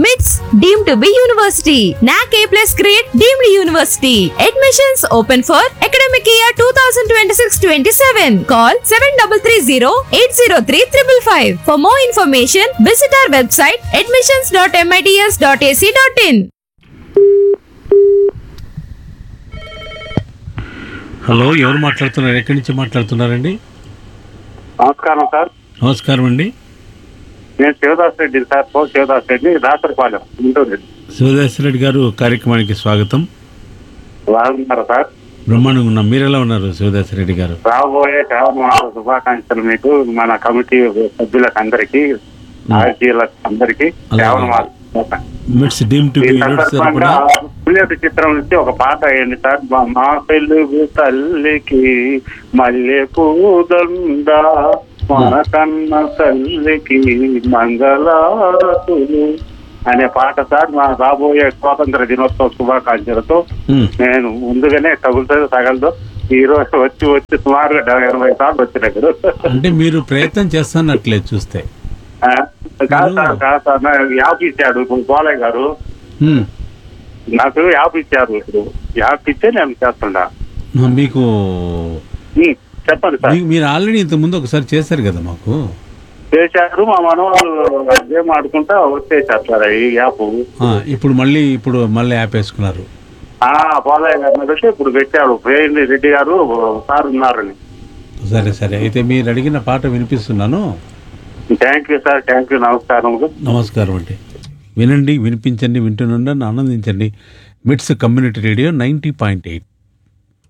మిట్స్ deemed to be university NAAC A plus grade deemed university admissions open for academic year two thousand twenty six twenty seven call seven double three zero eight zero three triple five for more information visit our website admissions dot MITS dot AC dot in hello ఎవరు మాట్లాడుతున్నారు ఎక్కడి నుంచి మాట్లాడుతున్నారండి నమస్కారం sir నమస్కారం అండి నేను Shivadas Reddy sir పో శివదాస్ రెడ్డి రాత్రిపాలెం గుంటూరు శివదాసిరెడ్డి గారు కార్యక్రమానికి స్వాగతం బాగున్నారా సార్ బ్రహ్మాండంగా ఉన్నాం మీరు ఎలా ఉన్నారు శివదాసిరెడ్డి గారు రాబోయే శ్రావణ శుభాకాంక్షలు మీకు మన కమిటీ సభ్యులకు అందరికి ఆర్జీలకు అందరికి అలాగే. శ్రావణ మిట్స్ డీమ్ టు ఈ బి యూనివర్సిటీ సందర్భంగా తరపున బుల్లెట్ చిత్రం నుంచి ఒక పాట అయ్యింది సార్ మా- మా పెళ్ళి తల్లికి మల్లె పూదండ మన కన్న తల్లికి మంగళారతులు అనే పాట సార్ మా రాబోయే స్వాతంత్ర దినోత్సవ శుభాకాంక్షలతో ఉమ్, నేను ముందుగానే తగులుతుంది తగలదు ఈ రోజు వచ్చి వచ్చి సుమారుగా డెబ్బై ఎనభై సార్లు వచ్చినాడు అంటే మీరు ప్రయత్నం చేస్తున్నట్లే చూస్తే ఆ, కాదు సార్ కాదు సార్ నాకు యాప్ ఇచ్చాడు ఇప్పుడు పోలే గారు ఉమ్, నాకు యాప్ ఇచ్చారు ఇప్పుడు యాప్ ఇచ్చే నేను చేస్తుండా మీకు ఉమ్, చెప్పండి సార్ మీ- మీరు ఆల్రెడీ ఇంత ముందు ఒకసారి చేశారు కదా మాకు చేశారు మా మనవాళ్ళు గేమ్ ఆడుకుంటా వచ్చేసారు సార్ ఈ యాప్ ఆ, ఇప్పుడు మళ్ళీ ఇప్పుడు మళ్ళీ యాప్ వేసుకున్నారు ఆ పోలయ్య గారిని పెట్టి ఇప్పుడు పెట్టాడు వేయండి రెడ్డి గారు సార్ ఉన్నారని సరే సరే అయితే మీరు అడిగిన పాట వినిపిస్తున్నాను thank you sir thank you నమస్కారం నమస్కారం అండి వినండి వినిపించండి వింటున్నండి ఆనందించండి MITS community radio ninety point eight